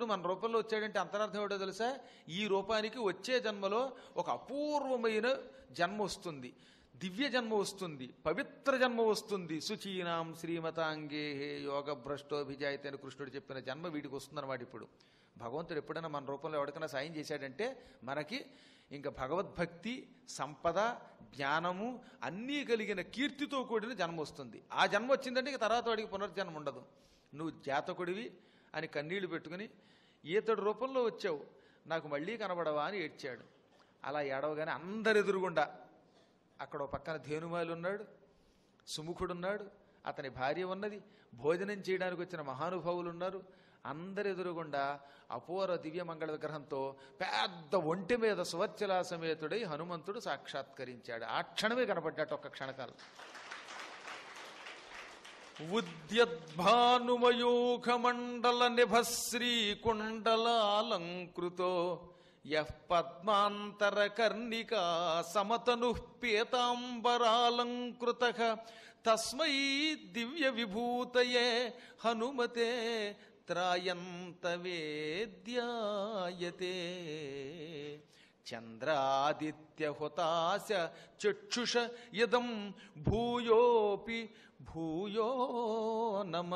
భగవంతుడు మన రూపంలో వచ్చాడంటే అంతరార్థం ఏమిటో తెలుసా ఈ రూపానికి వచ్చే జన్మలో ఒక అపూర్వమైన జన్మ వస్తుంది దివ్య జన్మ వస్తుంది పవిత్ర జన్మ వస్తుంది శుచీనాం శ్రీమతాంగే యోగ భ్రష్టోభిజాయితే అని కృష్ణుడు చెప్పిన జన్మ వీడికి వస్తుందన్నమాట ఇప్పుడు భగవంతుడు ఎప్పుడైనా మన రూపంలో ఎవరికైనా సాయం చేశాడంటే మనకి ఇంకా భగవద్భక్తి సంపద జ్ఞానము అన్నీ కలిగిన కీర్తితో కూడిన జన్మ వస్తుంది ఆ జన్మ వచ్చిందంటే ఇక తర్వాత వాడికి పునర్జన్మ ఉండదు నువ్వు జాతకుడివి అని కన్నీళ్లు పెట్టుకుని ఈతడు రూపంలో వచ్చావు నాకు మళ్ళీ కనబడవా అని ఏడ్చాడు అలా ఏడవగానే అందరెదురుగుండా అక్కడ ఒక పక్కన ధేనుమాలు ఉన్నాడు సుముఖుడున్నాడు అతని భార్య ఉన్నది భోజనం చేయడానికి వచ్చిన మహానుభావులు ఉన్నారు అందరి ఎదురుగుండా అపూర్వ దివ్య మంగళ విగ్రహంతో పెద్ద ఒంటి మీద సువర్చలా సమేతుడై హనుమంతుడు సాక్షాత్కరించాడు ఆ క్షణమే కనపడ్డాట ఒక్క క్షణకాలం ఉద్యద్భానుమయూఖమండల నిభశ్రీ కుండలాలంకృతో యః పద్మాంతర కర్ణికా సమతను పీతాంబరాలంకృత తస్మై దివ్య విభూతయే హనుమతే త్రాయంత వేద్యాయతే చంద్రాదిత్యహుతాశ చక్షుష ఇదం భూయోపి భూయో నమ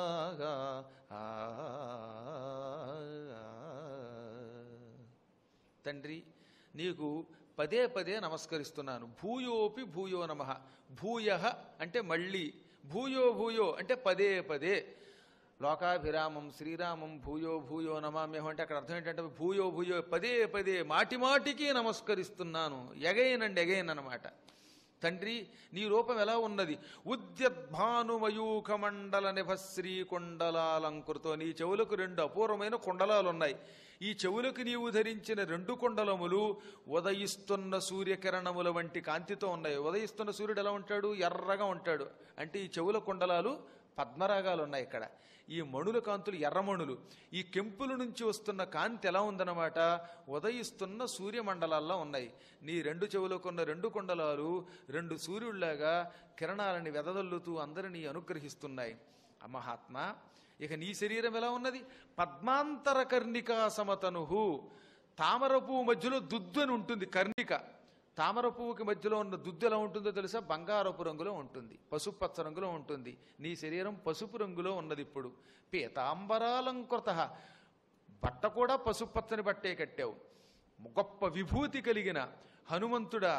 తండ్రి నీకు పదే పదే నమస్కరిస్తున్నాను భూయోపి భూయో నమ భూయ అంటే మళ్ళీ భూయో భూయో అంటే పదే పదే లోకాభిరామం శ్రీరామం భూయో భూయో నమామ్యహం అంటే అక్కడ అర్థం ఏంటంటే భూయో భూయో పదే పదే మాటి మాటికి నమస్కరిస్తున్నాను ఎగైన్ అండ్ ఎగైన్ అన్నమాట తండ్రి నీ రూపం ఎలా ఉన్నది ఉద్యద్భానుమయూఖ మండల నిభశ్రీ కుండలాలంకృతో నీ చెవులకు రెండు అపూర్వమైన కుండలాలు ఉన్నాయి ఈ చెవులకు నీవు ధరించిన రెండు కుండలములు ఉదయిస్తున్న సూర్యకిరణముల వంటి కాంతితో ఉన్నాయి ఉదయిస్తున్న సూర్యుడు ఎలా ఉంటాడు ఎర్రగా ఉంటాడు అంటే ఈ చెవుల కుండలాలు పద్మరాగాలు ఉన్నాయి ఇక్కడ ఈ మణుల కాంతులు ఎర్రమణులు ఈ కెంపుల నుంచి వస్తున్న కాంతి ఎలా ఉందన్నమాట ఉదయిస్తున్న సూర్యమండలాల్లో ఉన్నాయి నీ రెండు చెవులకున్న రెండు కొండలాలు రెండు సూర్యుళ్లాగా కిరణాలని వెదజల్లుతూ అందరినీ అనుగ్రహిస్తున్నాయి మహాత్మా ఇక నీ శరీరం ఎలా ఉన్నది పద్మాంతర కర్ణికా సమతనుహు తామర పువ్వు మధ్యలో దుద్దు అని ఉంటుంది కర్ణిక తామర పువ్వుకి మధ్యలో ఉన్న దుద్దు ఎలా ఉంటుందో తెలుసా బంగారపు రంగులో ఉంటుంది పసుపు పచ్చ రంగులో ఉంటుంది నీ శరీరం పసుపు రంగులో ఉన్నది ఇప్పుడు పీతాంబరాలంకృత బట్ట కూడా పసుపు పచ్చని బట్టే కట్టావు గొప్ప విభూతి కలిగిన హనుమంతుడా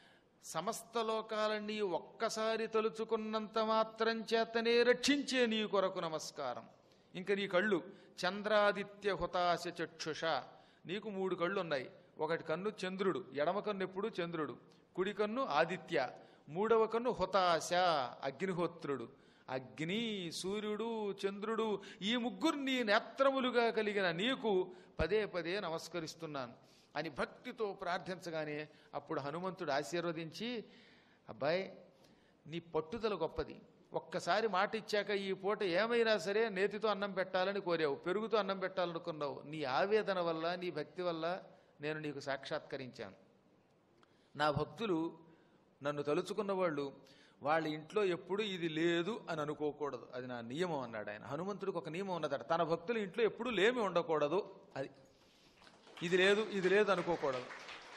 సమస్త లోకాలన్నీ ఒక్కసారి తలుచుకున్నంత మాత్రం చేతనే రక్షించే నీ కొరకు నమస్కారం ఇంక నీ కళ్ళు చంద్రాదిత్య హుతాశ చక్షుష నీకు మూడు కళ్ళు ఉన్నాయి ఒకటి కన్ను చంద్రుడు ఎడమ కన్ను ఎప్పుడు చంద్రుడు కుడి కన్ను ఆదిత్య మూడవ కన్ను హుతాశ అగ్నిహోత్రుడు అగ్ని సూర్యుడు చంద్రుడు ఈ ముగ్గురు నీ నేత్రములుగా కలిగిన నీకు పదే పదే నమస్కరిస్తున్నాను అని భక్తితో ప్రార్థించగానే అప్పుడు హనుమంతుడు ఆశీర్వదించి అబ్బాయి నీ పట్టుదల గొప్పది ఒక్కసారి మాట ఇచ్చాక ఈ పూట ఏమైనా సరే నేతితో అన్నం పెట్టాలని కోరావు పెరుగుతో అన్నం పెట్టాలనుకున్నావు నీ ఆవేదన వల్ల నీ భక్తి వల్ల నేను నీకు సాక్షాత్కరించాను నా భక్తులు నన్ను తలుచుకున్న వాళ్ళు వాళ్ళ ఇంట్లో ఎప్పుడు ఇది లేదు అని అనుకోకూడదు అది నా నియమం అన్నాడు ఆయన హనుమంతుడికి ఒక నియమం ఉన్నదట తన భక్తుల ఇంట్లో ఎప్పుడు లేమి ఉండకూడదు అది ఇది లేదు ఇది లేదు అనుకోకూడదు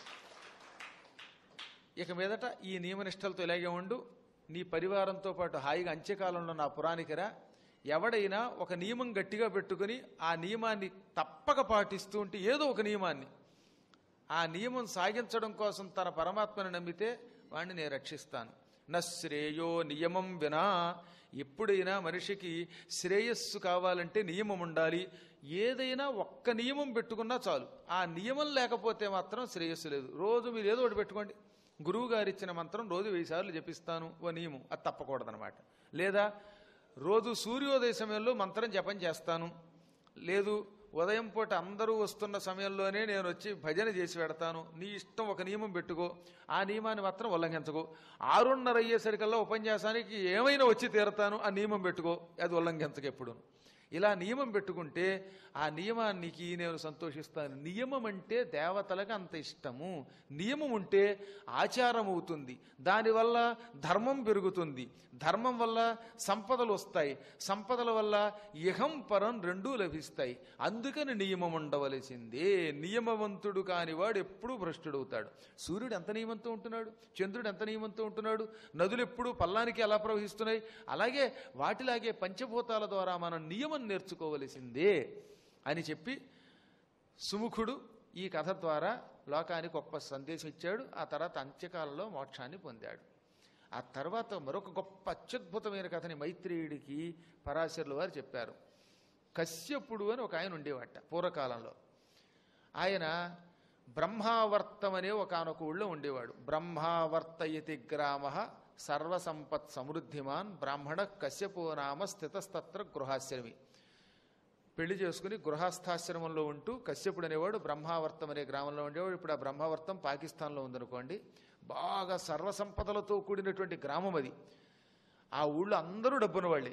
ఇక మీదట ఈ నియమనిష్టలతో ఇలాగే ఉండు నీ పరివారంతో పాటు హాయిగా అంత్యకాలంలో నా పురాణికిరా ఎవడైనా ఒక నియమం గట్టిగా పెట్టుకుని ఆ నియమాన్ని తప్పక పాటిస్తూ ఉంటే ఏదో ఒక నియమాన్ని ఆ నియమం సాగించడం కోసం తన పరమాత్మను నమ్మితే వాణ్ణి నేను రక్షిస్తాను నా శ్రేయో నియమం వినా ఎప్పుడైనా మనిషికి శ్రేయస్సు కావాలంటే నియమం ఉండాలి ఏదైనా ఒక్క నియమం పెట్టుకున్నా చాలు ఆ నియమం లేకపోతే మాత్రం శ్రేయస్సు లేదు రోజు మీరు ఏదో ఒకటి పెట్టుకోండి గురువు గారు ఇచ్చిన మంత్రం రోజు వెయ్యి సార్లు జపిస్తాను ఓ నియమం అది తప్పకూడదనమాట లేదా రోజు సూర్యోదయ సమయంలో మంత్రం జపం చేస్తాను లేదు ఉదయం పూట అందరూ వస్తున్న సమయంలోనే నేను వచ్చి భజన చేసి పెడతాను నీ ఇష్టం ఒక నియమం పెట్టుకో ఆ నియమాన్ని మాత్రం ఉల్లంఘించకో ఆరున్నర అయ్యేసరికల్లా ఉపన్యాసానికి ఏమైనా వచ్చి తీరతాను ఆ నియమం పెట్టుకో అది ఉల్లంఘించక ఎప్పుడు ఇలా నియమం పెట్టుకుంటే ఆ నియమానికి నేను సంతోషిస్తాను నియమం అంటే దేవతలకు అంత ఇష్టము నియమం ఉంటే ఆచారం అవుతుంది దానివల్ల ధర్మం పెరుగుతుంది ధర్మం వల్ల సంపదలు వస్తాయి సంపదల వల్ల ఇహం పరం రెండూ లభిస్తాయి అందుకని నియమం ఉండవలసిందే నియమవంతుడు కానివాడు ఎప్పుడూ భ్రష్టుడవుతాడు సూర్యుడు ఎంత నియమంతో ఉంటున్నాడు చంద్రుడు ఎంత నియమంతో ఉంటున్నాడు నదులు ఎప్పుడు పల్లానికి ఎలా ప్రవహిస్తున్నాయి అలాగే వాటిలాగే పంచభూతాల ద్వారా మనం నియమం నేర్చుకోవలసిందే అని చెప్పి సుముఖుడు ఈ కథ ద్వారా లోకానికి గొప్ప సందేశం ఇచ్చాడు ఆ తర్వాత అంత్యకాలంలో మోక్షాన్ని పొందాడు ఆ తర్వాత మరొక గొప్ప అత్యద్భుతమైన కథని మైత్రేయుడికి పరాశరులు వారు చెప్పారు కశ్యపుడు అని ఒక ఆయన ఉండేవాట పూర్వకాలంలో ఆయన బ్రహ్మావర్తం అనే ఒకనొక ఊళ్ళో ఉండేవాడు బ్రహ్మావర్తయతి గ్రామ సర్వసంపత్ సమృద్ధిమాన్ బ్రాహ్మణ కశ్యపో నామ స్థితస్తత్ర గృహాశ్రమి పెళ్లి చేసుకుని గృహస్థాశ్రమంలో ఉంటూ కశ్యపుడు అనేవాడు బ్రహ్మావర్తం అనే గ్రామంలో ఉండేవాడు ఇప్పుడు ఆ బ్రహ్మావర్తం పాకిస్తాన్లో ఉందనుకోండి బాగా సర్వసంపదలతో కూడినటువంటి గ్రామం అది ఆ ఊళ్ళో అందరూ డబ్బున్న వాళ్ళే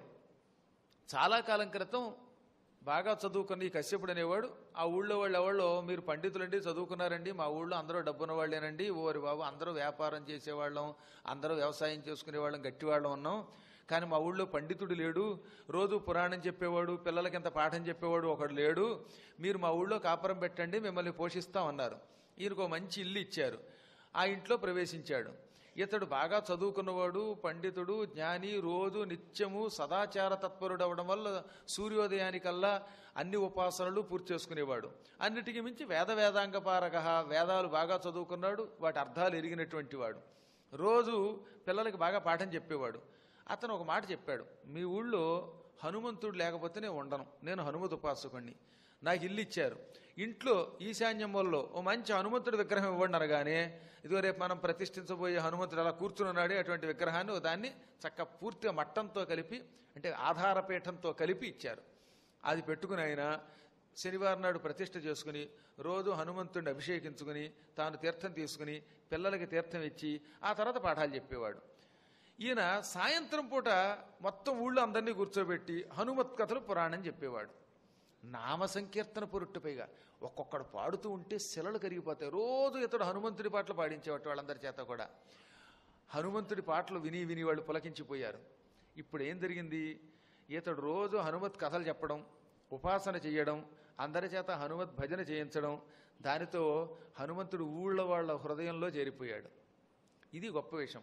చాలా కాలం క్రితం బాగా చదువుకున్న ఈ కశ్యపుడు అనేవాడు ఆ ఊళ్ళో వాళ్ళు ఎవరో మీరు పండితులండి చదువుకున్నారండి మా ఊళ్ళో అందరూ డబ్బున్న వాళ్ళేనండి ఓరి బాబు అందరూ వ్యాపారం చేసేవాళ్ళం అందరూ వ్యవసాయం చేసుకునేవాళ్ళం గట్టివాళ్ళం ఉన్నాం కానీ మా ఊళ్ళో పండితుడు లేడు రోజు పురాణం చెప్పేవాడు పిల్లలకి ఇంత పాఠం చెప్పేవాడు ఒకడు లేడు మీరు మా ఊళ్ళో కాపురం పెట్టండి మిమ్మల్ని పోషిస్తామన్నారు ఈయనకు ఓ మంచి ఇల్లు ఇచ్చారు ఆ ఇంట్లో ప్రవేశించాడు ఇతడు బాగా చదువుకున్నవాడు పండితుడు జ్ఞాని రోజు నిత్యము సదాచార తత్పరుడు అవడం వల్ల సూర్యోదయానికల్లా అన్ని ఉపాసనలు పూర్తి చేసుకునేవాడు అన్నిటికీ మించి వేద వేదాంగ పారక వేదాలు బాగా చదువుకున్నాడు వాటి అర్థాలు ఎరిగినటువంటి వాడు రోజు పిల్లలకి బాగా పాఠం చెప్పేవాడు అతను ఒక మాట చెప్పాడు మీ ఊళ్ళో హనుమంతుడు లేకపోతే నేను ఉండను నేను హనుమత్ ఉపాసకుణ్ణి నాకు ఇల్లు ఇచ్చారు ఇంట్లో ఈశాన్యం వల్ల ఓ మంచి హనుమంతుడి విగ్రహం ఇవ్వండి అనగానే ఇదిగో రేపు మనం ప్రతిష్ఠించబోయే హనుమంతుడు అలా కూర్చున్నాడే అటువంటి విగ్రహాన్ని ఓ దాన్ని చక్క పూర్తిగా మట్టంతో కలిపి అంటే ఆధారపీఠంతో కలిపి ఇచ్చారు అది పెట్టుకుని ఆయన శనివారం నాడు ప్రతిష్ఠ చేసుకుని రోజు హనుమంతుడిని అభిషేకించుకుని తాను తీర్థం తీసుకుని పిల్లలకి తీర్థం ఇచ్చి ఆ తర్వాత పాఠాలు చెప్పేవాడు ఈయన సాయంత్రం పూట మొత్తం ఊళ్ళో అందరినీ కూర్చోబెట్టి హనుమత్ కథలు పురాణం చెప్పేవాడు నామ సంకీర్తన పొరుట్టు పైగా ఒక్కొక్కడు పాడుతూ ఉంటే శిలలు కరిగిపోతాయి రోజు ఇతడు హనుమంతుడి పాటలు పాడించేవాడు వాళ్ళందరి చేత కూడా హనుమంతుడి పాటలు విని విని వాళ్ళు పులకించిపోయారు ఇప్పుడు ఏం జరిగింది ఇతడు రోజు హనుమత్ కథలు చెప్పడం ఉపాసన చేయడం అందరి చేత హనుమత్ భజన చేయించడం దానితో హనుమంతుడు ఊళ్ళో వాళ్ళ హృదయంలో చేరిపోయాడు ఇది గొప్ప విషయం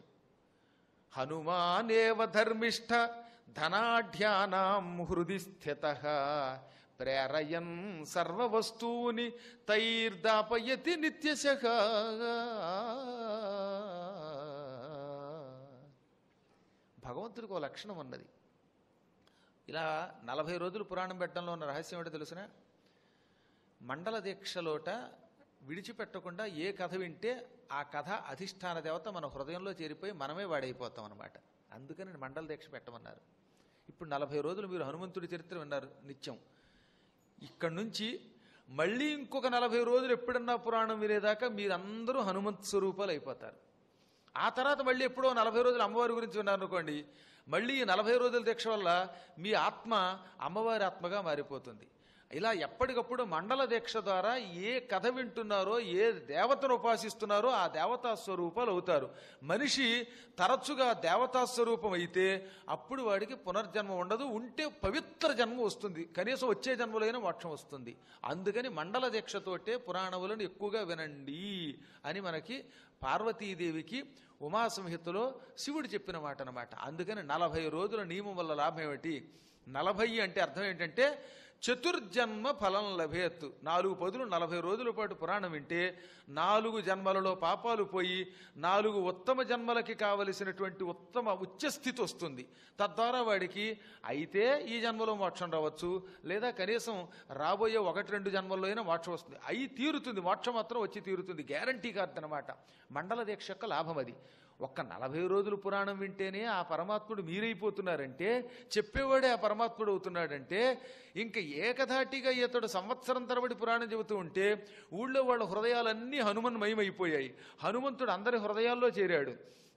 హనుమానేవ ధర్మిష్ఠ ధనాఢ్యానాం హృది స్థిత ప్రేరయన్ సర్వవస్తూని తైర్దాపయతి నిత్యశ భగవంతుడికి ఒక లక్షణం ఉన్నది ఇలా నలభై రోజులు పురాణం పెట్టడంలో ఉన్న రహస్యం ఏంటో తెలిసిన మండల దీక్షలోట విడిచిపెట్టకుండా ఏ కథ వింటే ఆ కథ అధిష్టాన దేవత మన హృదయంలో చేరిపోయి మనమే వాడైపోతాం అనమాట అందుకని మండల దీక్ష పెట్టమన్నారు ఇప్పుడు నలభై రోజులు మీరు హనుమంతుడి చరిత్ర విన్నారు నిత్యం ఇక్కడి నుంచి మళ్ళీ ఇంకొక నలభై రోజులు ఎప్పుడన్నా పురాణం వినేదాకా మీరందరూ హనుమంత్ స్వరూపాలు అయిపోతారు ఆ తర్వాత మళ్ళీ ఎప్పుడో నలభై రోజులు అమ్మవారి గురించి విన్నారనుకోండి మళ్ళీ ఈ నలభై రోజుల దీక్ష వల్ల మీ ఆత్మ అమ్మవారి ఆత్మగా మారిపోతుంది ఇలా ఎప్పటికప్పుడు మండల దీక్ష ద్వారా ఏ కథ వింటున్నారో ఏ దేవతను ఉపాసిస్తున్నారో ఆ దేవతా స్వరూపాలు అవుతారు మనిషి తరచుగా దేవతా స్వరూపం అయితే అప్పుడు వాడికి పునర్జన్మ ఉండదు ఉంటే పవిత్ర జన్మ వస్తుంది కనీసం వచ్చే జన్మలైన మోక్షం వస్తుంది అందుకని మండల దీక్షతోటే పురాణములను ఎక్కువగా వినండి అని మనకి పార్వతీదేవికి ఉమాసంహితలో శివుడు చెప్పిన మాట అనమాట అందుకని నలభై రోజుల నియమం వల్ల లాభం ఏమిటి నలభై అంటే అర్థం ఏంటంటే చతుర్జన్మ ఫలం లభేత్ నాలుగు పదులు నలభై రోజుల పాటు పురాణం వింటే నాలుగు జన్మలలో పాపాలు పోయి నాలుగు ఉత్తమ జన్మలకి కావలసినటువంటి ఉత్తమ ఉచ్చస్థితి వస్తుంది తద్వారా వాడికి అయితే ఈ జన్మలో మోక్షం రావచ్చు లేదా కనీసం రాబోయే ఒకటి రెండు జన్మల్లో అయినా మోక్షం వస్తుంది అయి తీరుతుంది మోక్షం మాత్రం వచ్చి తీరుతుంది గ్యారంటీ కార్డు అనమాట మండల దీక్ష యొక్క లాభం అది ఒక్క నలభై రోజులు పురాణం వింటేనే ఆ పరమాత్ముడు మీరైపోతున్నారంటే చెప్పేవాడే ఆ పరమాత్ముడు అవుతున్నాడంటే ఇంకా ఏకధాటిగా ఇతడు సంవత్సరం తరబడి పురాణం చెబుతూ ఉంటే ఊళ్ళో వాళ్ళ హృదయాలన్నీ హనుమన్మయమైపోయాయి హనుమంతుడు అందరి హృదయాల్లో చేరాడు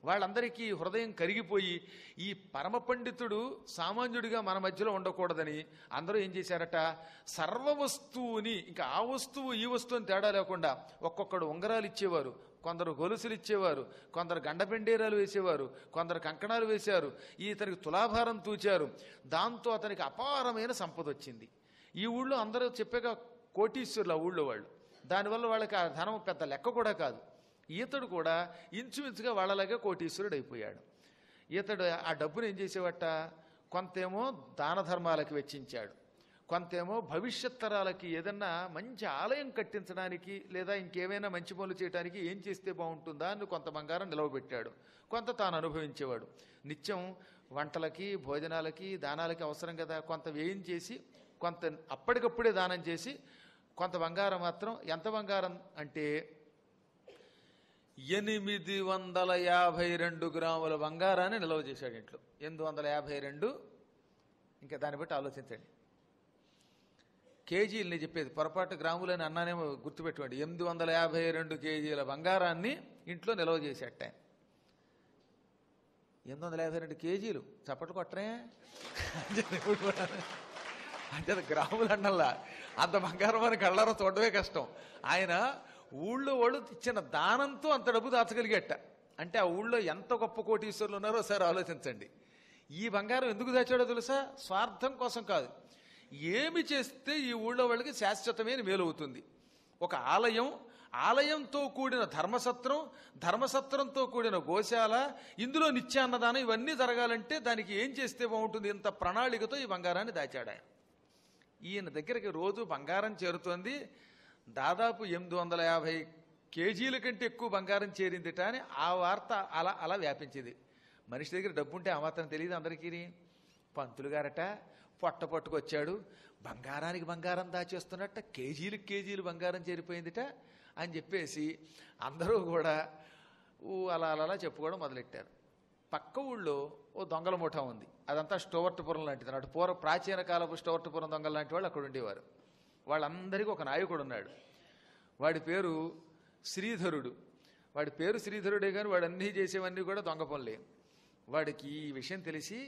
వాళ్ళందరికీ హృదయం కరిగిపోయి ఈ పరమ పండితుడు సామాన్యుడిగా మన మధ్యలో ఉండకూడదని అందరూ ఏం చేశారట సర్వ వస్తువుని ఇంకా ఆ వస్తువు ఈ వస్తువు అని తేడా లేకుండా ఒక్కొక్కడు ఉంగరాలు ఇచ్చేవారు కొందరు గొలుసులు ఇచ్చేవారు కొందరు గండపెండేరాలు వేసేవారు కొందరు కంకణాలు వేశారు ఇతనికి తులాభారం తూచారు దాంతో అతనికి అపారమైన సంపద వచ్చింది ఈ ఊళ్ళో అందరూ చెప్పాక కోటీశ్వరులు ఆ ఊళ్ళో వాళ్ళు దానివల్ల వాళ్ళకి ఆ ధనం పెద్ద లెక్క కూడా కాదు ఈతడు కూడా ఇంచుమించుగా వాళ్ళలాగే కోటీశ్వరుడు అయిపోయాడు ఈతడు ఆ డబ్బును ఏం చేసేవట కొంతేమో దాన ధర్మాలకి వెచ్చించాడు కొంతేమో భవిష్యత్ తరాలకి ఏదన్నా మంచి ఆలయం కట్టించడానికి లేదా ఇంకేమైనా మంచి పనులు చేయడానికి ఏం చేస్తే బాగుంటుందా అని కొంత బంగారం నిలవబెట్టాడు కొంత తాను అనుభవించేవాడు నిత్యం వంటలకి భోజనాలకి దానాలకి అవసరం కదా కొంత వ్యయం చేసి కొంత అప్పటికప్పుడే దానం చేసి కొంత బంగారం మాత్రం ఎంత బంగారం అంటే ఎనిమిది వందల యాభై రెండు గ్రాముల బంగారాన్ని నిల్వ చేశాడు ఇంట్లో ఎనిమిది వందల యాభై రెండు ఇంకా దాన్ని బట్టి ఆలోచించండి కేజీలు నేను చెప్పేది పొరపాటు గ్రాములని అన్నానేమో గుర్తుపెట్టుకోండి ఎనిమిది వందల యాభై రెండు కేజీల బంగారాన్ని ఇంట్లో నిల్వ చేసేట ఆయన. ఎనిమిది వందల యాభై రెండు కేజీలు చప్పట్లు కొట్టరే అంటే గ్రాములు అన్నల్లా అంత బంగారం అని కళ్ళారో చూడడమే కష్టం ఆయన ఊళ్ళో వాళ్ళు ఇచ్చిన దానంతో అంత డబ్బు దాచగలిగేట అంటే ఆ ఊళ్ళో ఎంత గొప్ప కోటీశ్వరులు ఉన్నారో సరే ఆలోచించండి ఈ బంగారం ఎందుకు దాచాడో తెలుసా స్వార్థం కోసం కాదు ఏమి చేస్తే ఈ ఊళ్ళో వాళ్ళకి శాశ్వతమైన మేలు అవుతుంది ఒక ఆలయం ఆలయంతో కూడిన ధర్మసత్రం ధర్మసత్రంతో కూడిన గోశాల ఇందులో నిత్యాన్నదానం ఇవన్నీ జరగాలంటే దానికి ఏం చేస్తే బాగుంటుంది ఇంత ప్రణాళికతో ఈ బంగారాన్ని దాచాడు ఆయన ఈయన దగ్గరికి రోజు బంగారం చేరుతోంది దాదాపు ఎనిమిది వందల యాభై కేజీల కంటే ఎక్కువ బంగారం చేరిందిట అని ఆ వార్త అలా అలా వ్యాపించింది మనిషి దగ్గర డబ్బు ఉంటే ఆ మాత్రం తెలియదు అందరికీ పంతులు గారట పొట్ట పట్టుకొచ్చాడు బంగారానికి బంగారం దాచేస్తున్నట్ట కేజీలకు కేజీలు బంగారం చేరిపోయిందిట అని చెప్పేసి అందరూ కూడా ఊ అలా అలా అలా చెప్పుకోవడం మొదలెట్టారు పక్క ఊళ్ళో ఓ దొంగల ముఠా ఉంది అదంతా స్టోవర్టపురం లాంటిది అన్నట్టు పూర్వ ప్రాచీన కాలపు స్టోవర్టపురం దొంగల లాంటి వాళ్ళు అక్కడ ఉండేవారు వాళ్ళందరికీ ఒక నాయకుడు ఉన్నాడు వాడి పేరు శ్రీధరుడు వాడి పేరు శ్రీధరుడే కానీ వాడు అన్నీ చేసేవన్నీ కూడా దొంగ పనులే వాడికి ఈ విషయం తెలిసి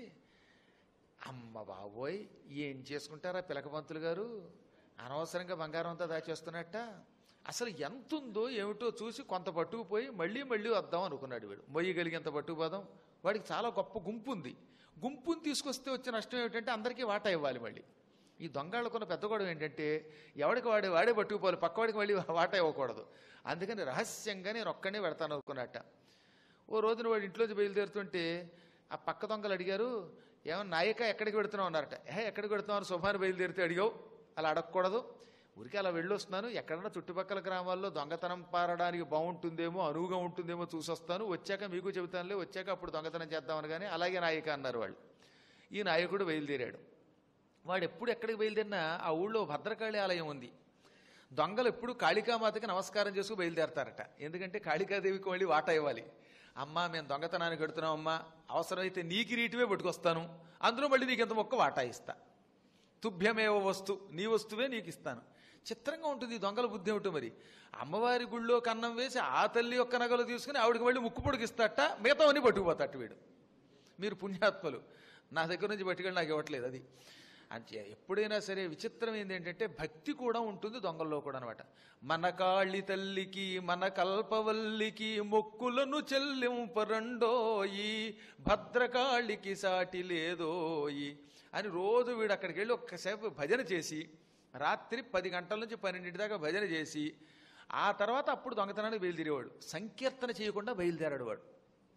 అమ్మ బాబోయ్ ఏం చేసుకుంటారా పిలకపంతులు గారు అనవసరంగా బంగారం అంతా దాచేస్తున్నట్ట అసలు ఎంత ఉందో ఏమిటో చూసి కొంత పట్టుకుపోయి మళ్ళీ మళ్ళీ వద్దాం అనుకున్నాడు వీడు మొయ్యగలిగేంత పట్టుకుపోదాం వాడికి చాలా గొప్ప గుంపు ఉంది గుంపుని తీసుకొస్తే వచ్చే నష్టం ఏమిటంటే అందరికీ వాటా ఇవ్వాలి మళ్ళీ ఈ దొంగళ్ళకున్న పెద్ద గొడవ ఏంటంటే ఎవడికి వాడే వాడే పట్టుకుపోవాలి పక్కవాడికి మళ్ళీ వాటా ఇవ్వకూడదు అందుకని రహస్యంగా నేను ఒక్కనే పెడతాను అనుకున్నట్ట ఓ రోజున వాడు ఇంట్లోంచి బయలుదేరుతుంటే ఆ పక్క దొంగలు అడిగారు ఏమన్నా నాయక ఎక్కడికి పెడుతున్నావు అన్నారట ఏ ఎక్కడికి పెడుతున్నావు అని శుభాన్ని బయలుదేరితే అడిగావు అలా అడగకూడదు ఊరికి అలా వెళ్ళొస్తున్నాను ఎక్కడన్నా చుట్టుపక్కల గ్రామాల్లో దొంగతనం పారడానికి బాగుంటుందేమో అనువుగా ఉంటుందేమో చూసొస్తాను వచ్చాక మీకు చెబుతానులే వచ్చాక అప్పుడు దొంగతనం చేద్దామని కానీ అలాగే నాయక అన్నారు వాళ్ళు ఈ నాయకుడు బయలుదేరాడు వాడు ఎప్పుడు ఎక్కడికి బయలుదేరినా ఆ ఊళ్ళో భద్రకాళి ఆలయం ఉంది దొంగలు ఎప్పుడు కాళికామాతకి నమస్కారం చేసుకు బయలుదేరతారట ఎందుకంటే కాళికాదేవికి మళ్ళీ వాటా ఇవ్వాలి అమ్మా మేము దొంగతనానికి పెడుతున్నాం అమ్మా అవసరమైతే నీ కిరీటివే పట్టుకొస్తాను అందులో మళ్ళీ నీకు ఎంత మొక్క వాటా ఇస్తా తుభ్యమేవ వస్తు నీ వస్తువే నీకు ఇస్తాను చిత్రంగా ఉంటుంది ఈ దొంగల బుద్ధి ఏమిటో మరి అమ్మవారి గుళ్ళో కన్నం వేసి ఆ తల్లి యొక్క నగలు తీసుకుని ఆవిడకి మళ్ళీ ముక్కు పొడికిస్తాట మిగతావన్నీ పట్టుకుపోతాట వీడు మీరు పుణ్యాత్మలు నా దగ్గర నుంచి పట్టుకెళ్ళి నాకు ఇవ్వట్లేదు అది అంతే ఎప్పుడైనా సరే విచిత్రం ఏంటంటే భక్తి కూడా ఉంటుంది దొంగల్లో కూడా అనమాట మన కాళి తల్లికి మన కల్పవల్లికి మొక్కులను చెల్లింపరండోయి భద్రకాళికి సాటి లేదోయి అని రోజు వీడు అక్కడికి వెళ్ళి ఒక్కసేపు భజన చేసి రాత్రి పది గంటల నుంచి పన్నెండింటి దాకా భజన చేసి ఆ తర్వాత అప్పుడు దొంగతనానికి బయలుదేరేవాడు సంకీర్తన చేయకుండా బయలుదేరాడు వాడు